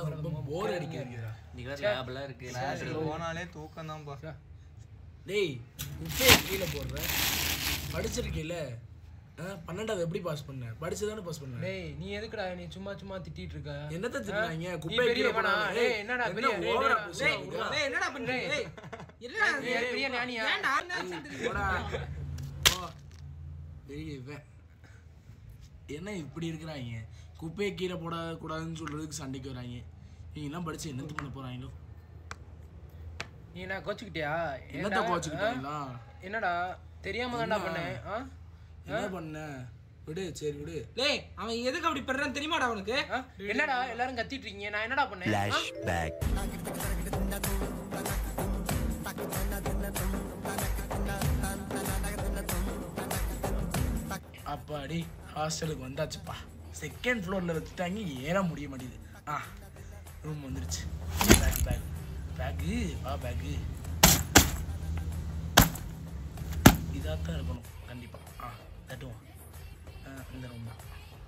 ரொம்ப போர் அடிக்கிறீங்க இன்னைக்கு லேப்லாம் இருக்கு கிளாஸ்ல போனாலே தூக்கம் தான்ப்பா டேய் குப்பையை கீழே போடுற படிச்சிருக்கீல ஆ, பன்னெண்டாவது எப்படி பாஸ் பண்ண படிச்சு தானே பாஸ் பண்ண டேய் நீ எதுக்குடா நீ சும்மா சும்மா திட்டிட்டு இருக்க என்னத்த திட்டுறாங்க நீ குப்பையை பெரிய கீழே வேணா போடாத. டேய் ஏய், என்னடா என்ன பெரிய டேய், ஓவரா டேய், பேசுற? டேய், டேய் என்னடா பண்ற டேய் என்னடா நீ யார் பெரிய ஞானியா போடா. போ. பெரிய இவன். என்ன இப்படி இருக்கிறாங்க குப்பையை கீழே போட கூடாதுன்னு சொல்றதுக்கு சண்டைக்கு வராங்க நீங்க எல்லாம் படிச்சு என்னத்து பண்ண போறாங்களோ நீ என்ன கோச்சுக்கிட்டியா என்னத்த ஏன்டா? போச்சுக்கிட்டாங்களா ஆ? என்னடா தெரியாம தான்டா பண்ணேன் ஆ? என்ன பண்ண விடு சரி விடு டேய் அவன் எதுக்கு அப்படி பண்றான்னு தெரியுமாடா அவனுக்கு ஆ? என்னடா எல்லாரும் கத்திட்டு இருக்கீங்க நான் என்னடா பண்ணேன் ஆ? அப்பாடி ஹாஸ்டலுக்கு வந்தாச்சுப்பா செகண்ட் ஃப்ளோரில் வச்சுட்டாங்க ஏற முடிய மாட்டேங்குது ஆ ரூம் வந்துருச்சு பேக் பேக் பேக்கு வா பேக்கு இதாக தான் இருக்கணும் கண்டிப்பாக ஆ தட்டுவோம் ஆ இந்த ரூம் தான்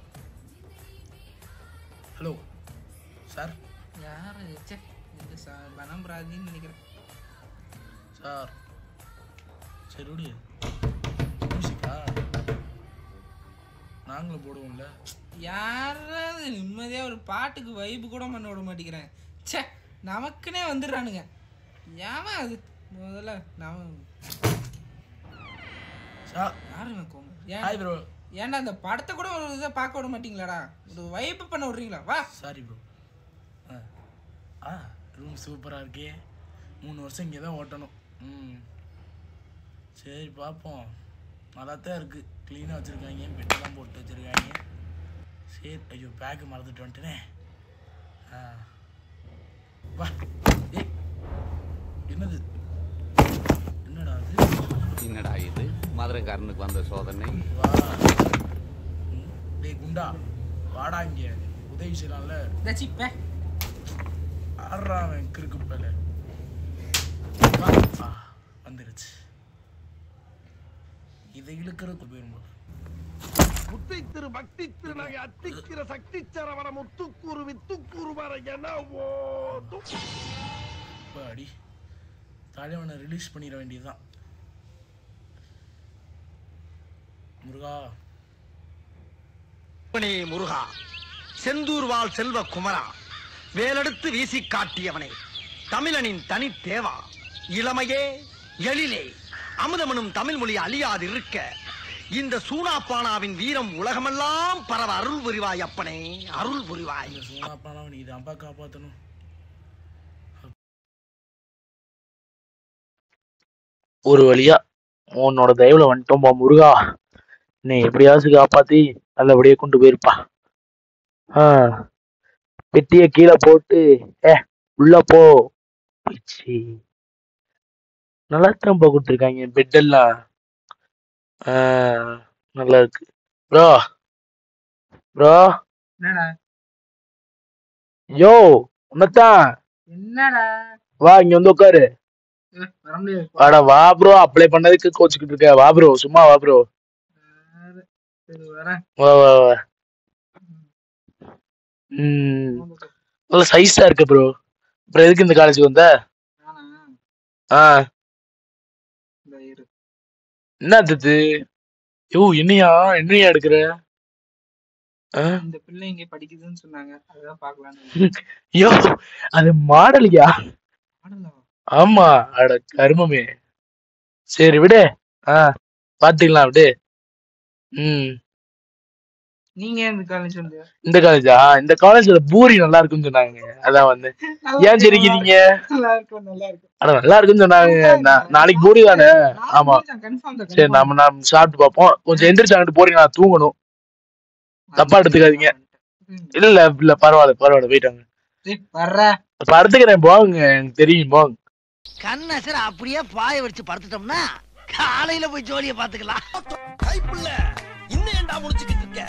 ஹலோ சார் யாரு ச்சே இது ச- பனம்பிராதின்னு நினைக்கிறேன் சார் சரி விடு மியூசிக்கா நாங்களும் போடுவோம்ல யாராவது நிம்மதியா ஒரு பாட்டுக்கு வைப்பு கூட பண்ண விட மாட்டேங்கிறேன் ச்சே நமக்குனே வந்துடுறானுங்க ஏமா அது முதல்ல நாம சார் யாருங்க கோங்க ஏன் ஹாய் ப்ரோ ஏன்டா அந்த படத்தை கூட ஒரு இதை பார்க்க விட மாட்டீங்களாடா ஒரு வைப்பு பண்ண விட்றீங்களா வா சாரி ப்ரோ ஆ ஆ ரூம் சூப்பராக இருக்கே மூணு வருஷம் இங்கே தான் ஓட்டணும் ம் சரி பார்ப்போம் நல்லா தான் இருக்குது க்ளீனாக வச்சுருக்காங்க பெட்டெல்லாம் போட்டு வச்சுருக்காங்க சரி ஐயோ பேக்கு மறந்துட்டு வந்துட்டேனே ஆ வா ஏய் என்னது என்னடா அது என்னடா இது மதுரைக்காரனுக்கு வந்த சோதனை வா ம், டேய் குண்டா வாடா இங்கே உதவி செய்யலாம்ல தச்சி பே ஆடுறா அவன் கிறுக்கு பேல ஆ வந்துருச்சு இதை இழுக்கிறது போயிரும்போது முத்தை திரு பக்தி திருநகை அத்திக்கிற சக்தி சரவண முத்துக்கூறு வித்துக்கூறு வர என ஓதும் இப்போ அடி தலைவனை ரிலீஸ் பண்ணிட வேண்டியதுதான் முருகா அப்பனே முருகா செந்தூர் வாழ் செல்வ குமரா வேலெடுத்து வீசி காட்டியவனே தமிழனின் தனி தேவா இளமையே எழிலே அமுதமனும் தமிழ் மொழி அழியாதிருக்க இந்த சூனாப்பானாவின் வீரம் உலகமெல்லாம் பரவ அருள் புரிவாய் அப்பனே அருள் புரிவாய் இந்த சோனாப்பானாவை நீ தான்ப்பா காப்பாற்றணும் ஒரு வழியா உன்னோட தயவுல வந்துட்டோம்பா முருகா நீ எப்படியாவது காப்பாத்தி நல்லபடியா கொண்டு போயிருப்பா ஆ பெட்டிய கீழே போட்டு ஏ உள்ள போ பிச்சி நல்லா தான்ப்பா கொடுத்துருக்காங்க பெட் எல்லாம் ஆ நல்லா இருக்கு ப்ரோ ப்ரோ என்னடா யோ உன்னத்தான் என்னடா வா இங்க வந்து உட்காரு ஏ, வர முடியாது வாடா வா ப்ரோ அப்ளை பண்ணதுக்கு கோச்சுக்கிட்டு இருக்க வா ப்ரோ சும்மா வா ப்ரோ சரி வரேன் வா வா வா ம் நல்ல சைஸா இருக்கு ப்ரோ அப்புறம் எதுக்கு இந்த காலேஜுக்கு வந்த நானா ஆ இந்த இரு என்ன இது யோ என்னையா என்னையா எடுக்கிற ஆ? இந்த பிள்ளை இங்க படிக்குதுன்னு சொன்னாங்க அதான் பார்க்கலான்னு யோ அது மாடலியா ஆடலா ஆமா அட கருமமே சரி விடு ஆ பாத்துக்கலாம் விடு ம் நீங்க ஏன் இந்த காலேஜ் வந்து இந்த காலேஜா இந்த காலேஜ்ல பூரி நல்லா இருக்குன்னு சொன்னாங்க அதான் வந்து ஏன் சிரிக்கிறீங்க நல்லா இருக்கும் நல்லா இருக்கும் அட நல்லா இருக்குன்னு சொன்னாங்க நா- நாளைக்கு பூரி தானே ஆமா கன்ஃபார்ம் தான் சரி நம்ம நம்ம சாப்பிட்டு பார்ப்போம் கொஞ்சம் எந்திரிச்சு அங்கிட்டு போறீங்க நான் தூங்கணும் தப்பா எடுத்துக்காதீங்க இல்ல இல்ல இல்ல பரவாயில்ல பரவாயில்ல போயிட்டாங்க வர்ற படுத்துக்கிறேன் போங்க எனக்கு தெரியும் போங்க கண்ணசர் அப்படியே பாய வச்சு படுத்துட்டோம்னா காலையில போய் ஜோலிய பாத்துக்கலாம் கைப்புள்ள இன்னும் ஏன்டா முடிச்சுக்கிட்டு இருக்க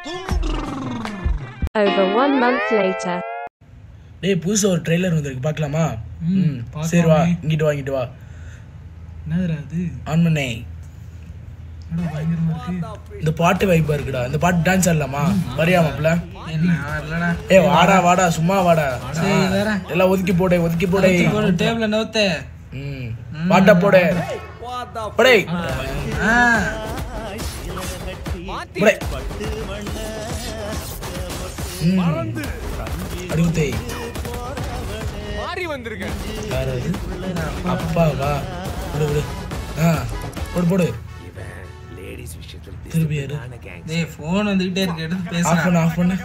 Over one month later. டேய் புதுசா ஒரு ட்ரெய்லர் வந்திருக்கு பார்க்கலாமா ம் சரி வா இங்கிட்டு வா இங்கிட்டு வா என்னதுடா அது ஆன் பண்ணே இந்த பாட்டு வைப்பா இருக்குடா இந்த பாட்டு டான்ஸ் ஆடலாமா வரியா மாப்ள என்ன வரலடா ஏ வாடா வாடா சும்மா வாடா சரி வரேன் எல்லாம் ஒதுக்கி போடு ஒதுக்கி போடு போடு டேபிள நவுத்த ம் பாட்டா போடு போடே ஆ போடே அடிவுத்தே யார் அது அப்பா வா விடு விடு ஆ போடு போடு திருப்பி ஏறு டேய் ஃபோன் வந்துகிட்டே இருக்கு எடுத்து ஆஃப் பேசுறேன் பண்ணு ஆஃப் பண்ணு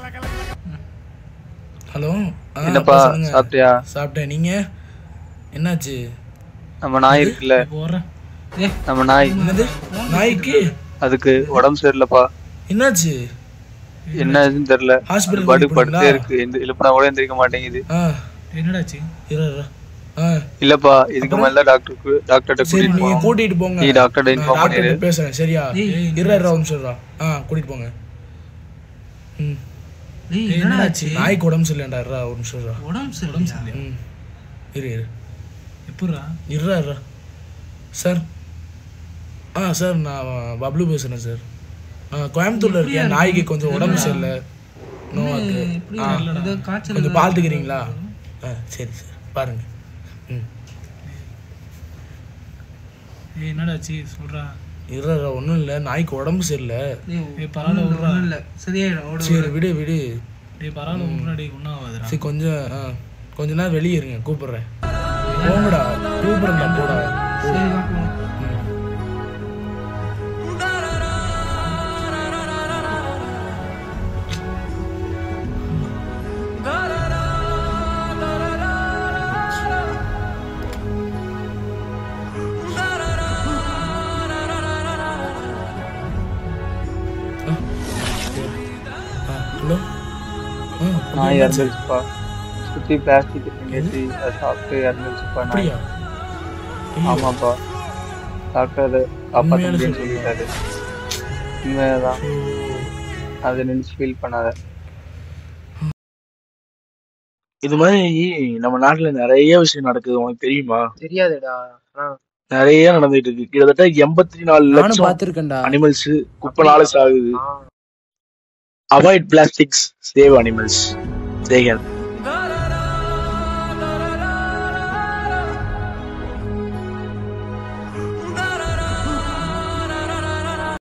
ஹலோ ஆ, என்னப்பா அப்பா சொல்லுங்க. சாப்பிட்டியா சாப்பிட்டேன் நீங்க என்னாச்சு நம்ம நாய் இருக்குல்ல போறேன் ஏய் நம்ம நாய் என்னது நாய்க்கு அதுக்கு உடம்பு சரியில்லைப்பா என்னாச்சு என்ன ஆச்சுன்னு தெரியல Hospital அது பாட்டுக்கு கூட்டிட்டு படுத்தே போனீங்களா? இருக்கு எந்த எழுப்பினா கூட எந்திரிக்க மாட்டேங்குது ஆ என்னடாச்சு இரு இரு. ஆ இல்லப்பா இதுக்கு மேல டாக்டருக்கு டாக்டர்கிட்ட சரி கூட்டிட்டு நீங்க போகணும் கூட்டிட்டு போங்க நீ டாக்டர்கிட்ட நான் இன்ஃபார்ம் பண்ணிடு டாக்டர்கிட்ட பேசுறேன் சரியா இரு இரு ஒரு நிமிஷம் இருடா. ஆ கூட்டிட்டு போங்க ம் டேய் என்னடா ஆச்சு நாய்க்கு உடம்பு சரியில்லைடா இருடா ஒரு நிமிஷம் இருடா. உடம்பு சரியில்லையா ம் இரு இரு எப்படா இருடா இருடா சார் ஆ சார் நான் பப்ளு பேசுகிறேன் சார் ஆ கோயம்புத்தூர்ல இருக்கேன் நாய்க்கு கொஞ்சம் உடம்பு சரியில்லை நோவாக்கு எப்படி ஆ ஏதோ காய்ச்சல் கொஞ்சம் பார்த்துக்கிறீங்களா ஆ சரி சார் பாருங்க ம் என்னடாச்சு சொல்றா இருடா ஒன்றும் இல்லை நாய்க்கு உடம்பு சரியில்லை டேய் பரவாயில்ல ஒண்ணும் இல்ல சரியாயிடும் ஓடு சரி விடு விடு டேய் பரவாயில்ல முன்னாடி ஒன்றும் ஆகாதுடா சரி கொஞ்சம் ஆ கொஞ்ச நேரம் வெளியே இருங்க கூப்பிடுறேன் போங்கடா கூப்பிடுறேன்டா போடா சரி வா போலாம். ஆ ஹலோ ஆ நாய் இறந்துருச்சுப்பா சுத்தி பிளாஸ்டிக் கட்டி அதை சாப்பிட்டு இறந்துருச்சுப்பா நாய் அப்படியா ஆமாப்பா டாக்டர் அதை காப்பாற்ற உண்மையாலே முடியும்னு சொல்றியா? சொல்லிட்டாரு உண்மையாதான் அதை நினைச்சு ஃபீல் பண்ணாத இது மாதிரி நம்ம நாட்டுல நிறைய விஷயம் நடக்குது உனக்கு தெரியுமா தெரியாதுடா நிறைய நடந்துட்டு இருக்கு கிட்டத்தட்ட எண்பத்தி நாலு நானும் லட்சம் பாத்திருக்கேன்டா அனிமல்ஸ் குப்பனால சாகுது avoid plastics save animals Sagan